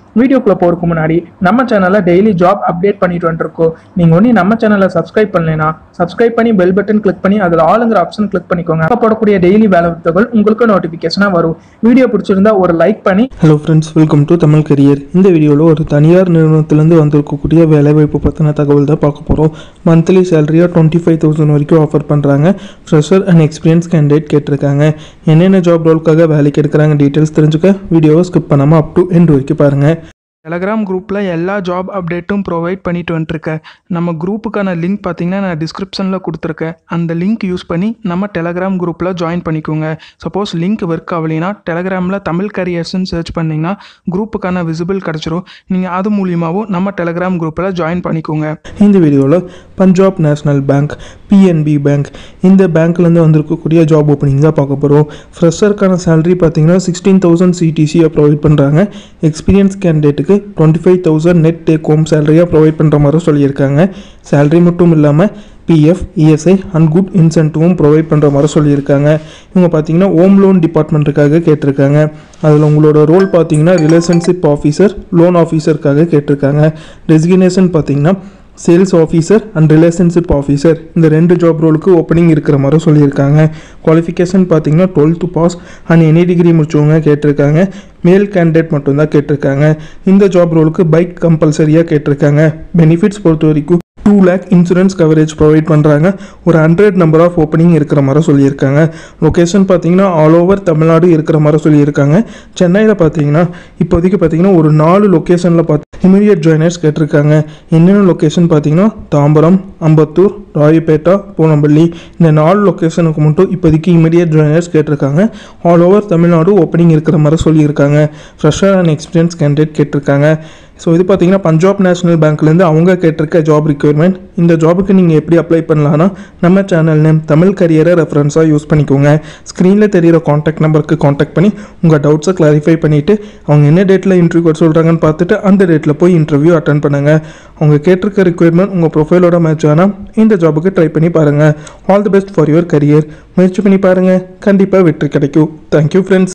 வீடியோக்குள்ள போறதுக்கு முன்னாடி நம்ம சேனல்ல டெய்லி ஜாப் அப்டேட் பண்ணிட்டு வந்துருக்கோம் நீங்க ஒன்றும் நம்ம சேனலை சப்ஸ்கிரைப் பண்ணலைன்னா சப்ஸ்கிரைப் பண்ணி பெல் பட்டன் கிளிக் பண்ணி அதில் ஆளுங்கிற ஆப்ஷன் கிளிக் பண்ணிக்கோங்க அப்போ போடக்கூடிய டெய்லி வேலை வித்தகள் உங்களுக்கு நோட்டிஃபிகேஷனாக வரும் வீடியோ பிடிச்சிருந்தா ஒரு லைக் பண்ணி hello friends welcome to Tamil career இந்த வீடியோவில் ஒரு தனியார் நிறுவனத்திலேருந்து வந்திருக்கக்கூடிய வேலைவாய்ப்பு பற்றின தகவல் தான் பார்க்க போகிறோம் மந்த்லி சேலரியாக டுவெண்ட்டி ஃபைவ் தௌசண்ட் வரைக்கும் ஆஃபர் பண்ணுறாங்க ஃப்ரெஷர் அண்ட் எக்ஸ்பீரியன்ஸ் கேண்டிடேட் கேட்டிருக்காங்க என்னென்ன ஜாப் ரோலுக்காக வேலைக்கு எடுக்கிறாங்க டீட்டெயில்ஸ் தெரிஞ்சுக்க வீடியோவை ஸ்கிப் பண்ணாமல் அப் டு எண்ட் வரைக்கும் பாருங்கள் டெலகிராம் குரூப்பில் எல்லா ஜாப் அப்டேட்டும் ப்ரொவைட் பண்ணிட்டு வந்துருக்கேன் நம்ம குரூப்புக்கான லிங்க் பார்த்தீங்கன்னா நான் டிஸ்கிரிப்ஷனில் கொடுத்துருக்கேன் அந்த லிங்க் யூஸ் பண்ணி நம்ம டெலகிராம் குரூப்பில் ஜாயின் பண்ணிக்கோங்க சப்போஸ் லிங்க் ஒர்க் ஆகலைன்னா டெலகிராமில் தமிழ் கரியர்ஸ்னு சர்ச் பண்ணிங்கன்னா குரூப்புக்கான விசிபிள் கிடச்சிரும் நீங்கள் அது மூலியமாகவும் நம்ம டெலகிராம் குரூப்பில் ஜாயின் பண்ணிக்கோங்க இந்த வீடியோவில் Punjab national bank PNB bank இந்த பேங்க்லேருந்து வந்திருக்கக்கூடிய ஜாப் ஓப்பனிங் தான் பார்க்க போகிறோம் ஃப்ரெஷருக்கான சேலரி பார்த்தீங்கன்னா சிக்ஸ்டீன் தௌசண்ட் சிடிசியை ப்ரொவைட் பண்ணுறாங்க எக்ஸ்பீரியன்ஸ் கேண்டிடேட்டுக்கு twenty five thousand net take home சேலரியாக ப்ரொவைட் பண்ணுற மாதிரி சொல்லியிருக்காங்க சேலரி மட்டும் இல்லாமல் பிஎஃப் இஎஸ்ஐ அண்ட் குட் இன்சென்டிவும் ப்ரொவைட் பண்ணுற மாதிரி சொல்லியிருக்காங்க இவங்க பார்த்தீங்கன்னா ஹோம் லோன் டிபார்ட்மெண்ட்டுக்காக கேட்டிருக்காங்க அதில் உங்களோட ரோல் பார்த்தீங்கன்னா ரிலேஷன்ஷிப் ஆஃபீஸர் லோன் ஆஃபீஸருக்காக கேட்டிருக்காங்க டெசிக்னேஷன் பார்த்தீங்கன்னா sales officer and relationship officer இந்த ரெண்டு ஜாப் ரோலுக்கு ஓப்பனிங் இருக்கிற மாதிரி சொல்லியிருக்காங்க குவாலிஃபிகேஷன் பார்த்தீங்கன்னா twelfth pass and any degree முடிச்சவங்க கேட்டிருக்காங்க மேல் கேண்டிடேட் மட்டும்தான் கேட்டிருக்காங்க இந்த ஜாப் ரோலுக்கு பைக் கம்பல்சரியாக கேட்டிருக்காங்க பெனிஃபிட்ஸ் பொறுத்த வரைக்கும் two lakh insurance coverage provide பண்ணுறாங்க ஒரு ஹண்ட்ரட் நம்பர் ஆஃப் ஓப்பனிங் இருக்கிற மாதிரி சொல்லியிருக்காங்க லொக்கேஷன் பார்த்தீங்கன்னா ஆல் ஓவர் தமிழ்நாடு இருக்கிற மாதிரி சொல்லியிருக்காங்க சென்னையில் பார்த்தீங்கன்னா இப்போதைக்கு பார்த்தீங்கன்னா ஒரு நாலு லொக்கேஷனில் பார்த்து இமீடியட் ஜாயினர்ஸ் கேட்டிருக்காங்க என்னென்ன லொக்கேஷன் பார்த்தீங்கன்னா தாம்பரம் அம்பத்தூர் ராயப்பேட்டா பூனம்பள்ளி இந்த நாலு லொக்கேஷனுக்கு மட்டும் இப்போதைக்கு இமீடியட் ஜாயினர்ஸ் கேட்டிருக்காங்க ஆல் ஓவர் தமிழ்நாடு ஓப்பனிங் இருக்கிற மாதிரி சொல்லியிருக்காங்க ஃப்ரெஷர் அண்ட் எக்ஸ்பீரியன்ஸ் கேண்டிடேட் கேட்டிருக்காங்க ஸோ இது பார்த்தீங்கன்னா பஞ்சாப் நேஷனல் பேங்க்லேருந்து அவங்க கேட்டிருக்க ஜாப் ரிக்யர்மெண்ட் இந்த ஜாபுக்கு நீங்கள் எப்படி அப்ளை பண்ணலான்னா நம்ம சேனல் நேம் தமிழ் கரியரை ரெஃபரன்ஸாக யூஸ் பண்ணிக்கோங்க ஸ்க்ரீனில் தெரியிற காண்டாக்ட் நம்பருக்கு காண்டாக்ட் பண்ணி உங்கள் டவுட்ஸை கிளாரிஃபை பண்ணிவிட்டு அவங்க என்ன டேட்டில் இன்டர்வியூ வர சொல்கிறாங்கன்னு பார்த்துட்டு அந்த டேட்டில் போய் இன்டர்வியூ அட்டன் பண்ணுங்கள் அவங்க கேட்டிருக்க ரிக்யர்மெண்ட் உங்கள் ப்ரொஃபைலோட மேட்ச் ஆனால் இந்த ஜாபுக்கு ட்ரை பண்ணி பாருங்கள் all the best for your career முயற்சி பண்ணி பாருங்கள் கண்டிப்பாக வெற்றி கிடைக்கும் தேங்க்யூ ஃப்ரெண்ட்ஸ்